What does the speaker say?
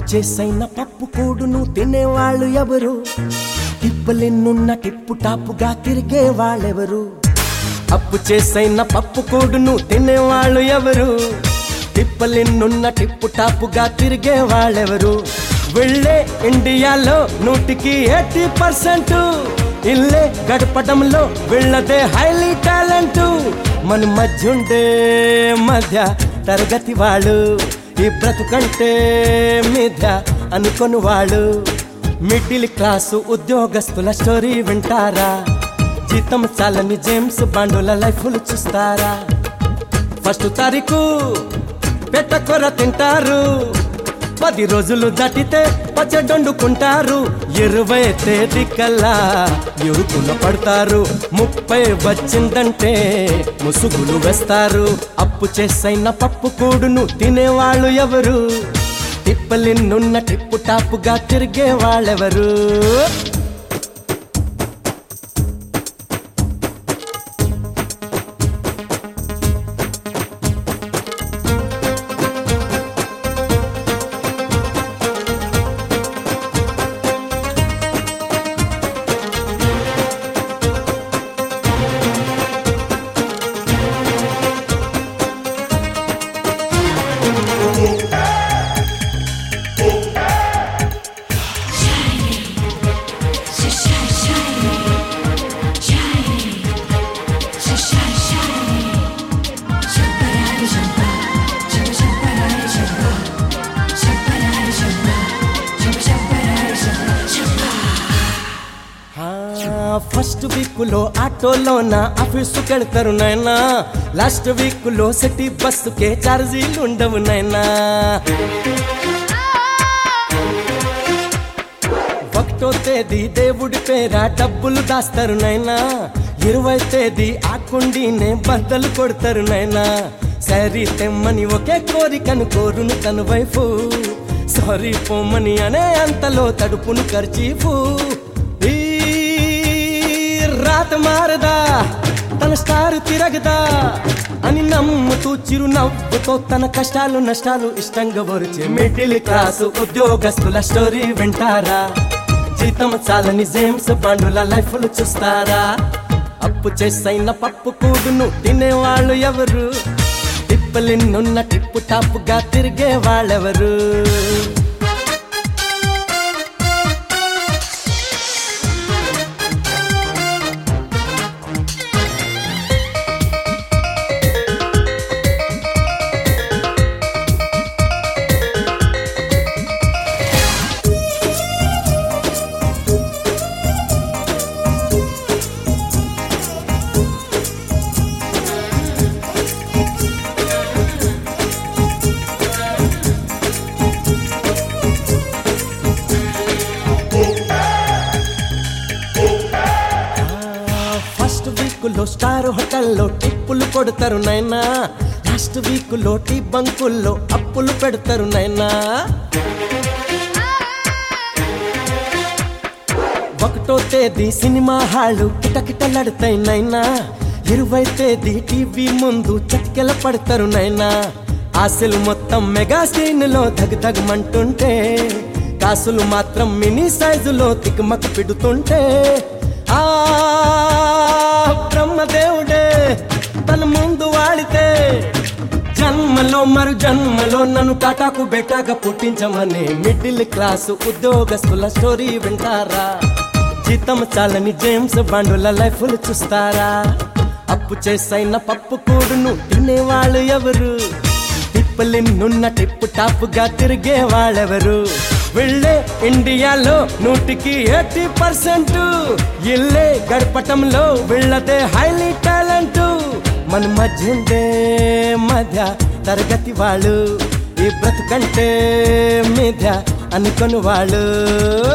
చేసైన పప్పు కూడును తినేవాళ్ళు ఎవరు టిప్పలెన్నున్న టిప్పు టాపుగా తిరిగే వాళ్ళెవరు అప్పు చేసైన పప్పు కూడును తినేవాళ్ళు ఎవరు టిప్పలెన్నున్న టిప్పు టాపుగా తిరిగే వాళ్ళెవరు వెళ్ళే ఇండియాలో నూటికి ఎయిటీ పర్సెంట్ ఇల్లే గడపడంలో వీళ్ళదే హైలీ టాలెంట్ మన మధ్య ఉండే మధ్య తరగతి వాళ్ళు ఈ బ్రతుకంటే మీద అనుకొని వాళ్ళు మిడిల్ క్లాసు ఉద్యోగస్తుల స్టోరీ వింటారా జీతం చాలని జేమ్స్ బాండుల లైఫ్లు చూస్తారా ఫస్ట్ తారీఖు పెట్టకొర తింటారు పది రోజులు దాటితే పచ్చడొండుకుంటారు ఇరవై తేదీ కల్లా ఎరుకున పడతారు ముప్పై వచ్చిందంటే ముసుగులు వేస్తారు అప్పు చేసైన పప్పు కూడును తినేవాళ్ళు ఎవరు తిప్పలిన్నున్న టిప్పు టాపుగా తిరిగే వాళ్ళెవరు ఫస్ట్ వీక్ లో ఆటోలోన ఆఫీసు కెళ్తారు నాయనా లాస్ట్ వీక్ లో సిటీ బస్సుకే ఛార్జీలు ఉండవు నాయనా ఒకటో తేదీ దేవుడి పేర డబ్బులు దాస్తారు నాయనా ఇరవై తేదీ ఆ కుండీనే బద్దలు కొడతారు నాయనా సరి తెమ్మని ఒకే కోరికను కోరును తన వైఫ్ సారీ పొమ్మని అనే అంతలో తడుపును ఖర్చీఫు ఈ రాత మారదా తన స్టార్ తిరగదా అని నమ్ముతూ చిరు నవ్వుతో తన కష్టాలు నష్టాలు ఇష్టంగా వరిచే మిడిల్ క్లాస్ ఉద్యోగస్తుల స్టోరీ వింటారా జీతం చాలని జేమ్స్ బాండుల లైఫ్లు చూస్తారా అప్పు చేసైన పప్పు కూడును తినేవాళ్ళు ఎవరు టిప్పలిన్నున్న టిప్పు టాపుగా తిరిగే వాళ్ళెవరు ఫస్ట్ వీక్ లో స్టార్ హోటల్లో టిప్పులు కొడతారు నైనా లాస్ట్ వీక్ లో టీ బంకుల్లో అప్పులు పెడతారు నైనా ఒకటో తేదీ సినిమా హాళ్ళు కిటకిటలాడుతాయి నైనా ఇరవై తేదీ టీవీ ముందు చతికెల పడతారు నైనా ఆశలు మొత్తం మెగా స్క్రీన్ లో దగదగమంటుంటే కాసులు మాత్రం మినీ సైజులో తికమక పిడుతుంటే ఆ బ్రహ్మదేవుడే తన ముందు వాడితే జన్మలో మరు జన్మలో నన్ను టాటాకు బెటాగా పుట్టించమని మిడిల్ క్లాస్ ఉద్యోగస్తుల స్టోరీ వింటారా జీతం చాలని జేమ్స్ బాండుల లైఫ్లు చూస్తారా అప్పు చేసైన పప్పు కూడును తినేవాళ్ళు ఎవరు తిప్పలిన్నున్న టిప్పు టాపుగా తిరిగే వాళ్ళెవరు వెళ్ళే ఇండియాలో నూటికి ఎయిటీ పర్సెంట్ ఇల్లే గడపటంలో వీళ్ళదే హైలీ టాలెంట్ మన మధ్య ఉండే మధ్య తరగతి వాళ్ళు ఈ బ్రతుకంటే మీద అనుకొని వాళ్ళు